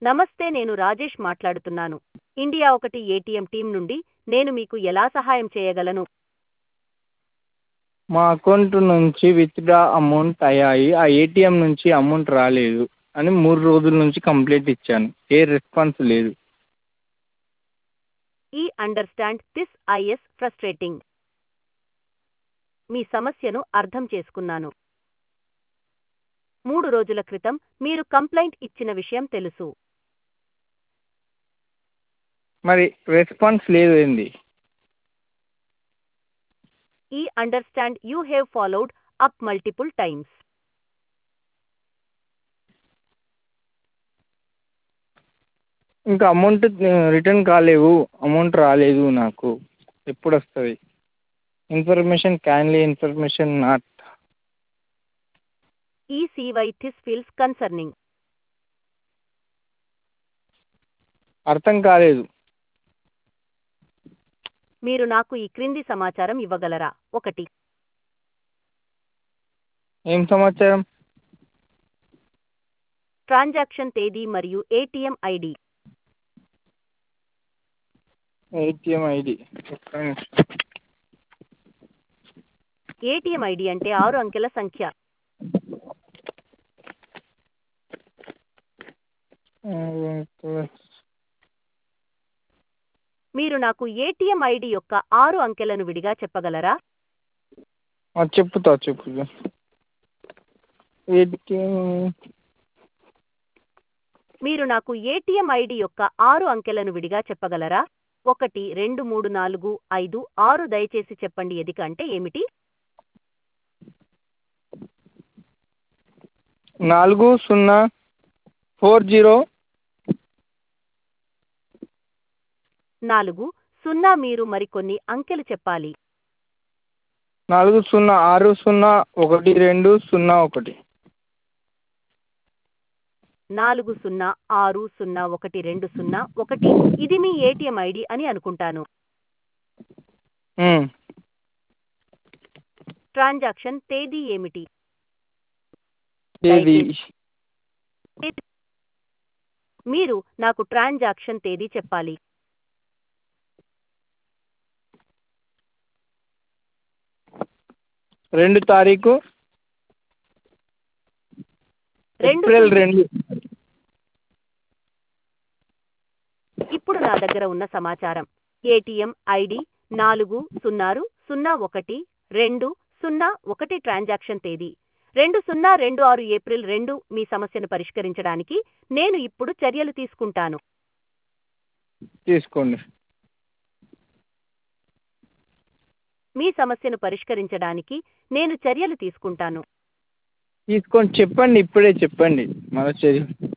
నమస్తే నేను రాజేష్ మాట్లాడుతున్నాను ఇండియా ఒకటి ఏటీఎం టీం నుండి నేను మీకు ఎలా సహాయం చేయగలను మా అకౌంట్ నుంచి విత్డ్రా అమౌంట్ అయ్యాయి ఆ ఏటీఎం నుంచి అమౌంట్ రాలేదు అని మూడు రోజుల నుంచి కంప్లైంట్ ఇచ్చాను ఏ రెస్పాన్స్ లేదు ఈ అండర్స్టాండ్ దిస్ ఐఎస్ ఫ్రస్ట్రేటింగ్ మీ సమస్యను అర్థం చేసుకున్నాను మూడు రోజుల క్రితం మీరు కంప్లైంట్ ఇచ్చిన విషయం తెలుసు మరి రెస్పాన్స్ లేదు ఏంది ఈ understand you have followed up multiple times ఇంకా అమౌంట్ రిటర్న్ కాలేవు అమౌంట్ రాలేదు నాకు ఎప్పుడు వస్తుంది ఇన్ఫర్మేషన్ క్యాన్లీ ఇన్ఫర్మేషన్ నాట్ ఈ సీవై థిస్ ఫీల్స్ కన్సర్నింగ్ అర్థం కాలేదు మీరు నాకు ఈ క్రింది సమాచారం ఇవ్వగలరా ఒకటి ఏం సమాచారం ట్రాన్సాక్షన్ తేదీ మరియు ATM ID ATM ID ATM ID అంటే ఆరు అంకెల సంఖ్య మీరు నాకు ఏటీఎం ఐడి యొక్క ఆరు అంకెలను విడిగా చెప్పగలరా చెప్పుతా చెప్పు ఏటీఎం మీరు నాకు ఏటీఎం ఐడి యొక్క ఆరు అంకెలను విడిగా చెప్పగలరా ఒకటి రెండు మూడు నాలుగు ఐదు ఆరు దయచేసి చెప్పండి ఎదిక అంటే ఏమిటి నాలుగు సున్నా ఫోర్ జీరో నాలుగు సున్నా మీరు మరికొన్ని అంకెలు చెప్పాలి నాలుగు సున్నా ఆరు సున్నా ఒకటి రెండు సున్నా ఒకటి నాలుగు సున్నా ఆరు సున్నా ఒకటి రెండు సున్నా ఒకటి ఇది మీ ఏటీఎం ఐడి అని అనుకుంటాను ఉమ్. ట్రాన్సాక్షన్ తేదీ ఏమిటి తేదీ మీరు నాకు ట్రాన్సాక్షన్ తేదీ చెప్పాలి రెండు తారీఖు రెండు ఏప్రిల్ రెండు ఇప్పుడు నా దగ్గర ఉన్న సమాచారం ఏటీఎం ఐడి నాలుగు సున్నారు సున్నా ఒకటి రెండు సున్నా ఒకటి ట్రాన్సాక్షన్ తేదీ రెండు సున్నా రెండు ఆరు ఏప్రిల్ రెండు మీ సమస్యను పరిష్కరించడానికి నేను ఇప్పుడు చర్యలు తీసుకుంటాను తీసుకోండి మీ సమస్యను పరిష్కరించడానికి నేను చర్యలు తీసుకుంటాను తీసుకోండి చెప్పండి ఇప్పుడే చెప్పండి మన చర్య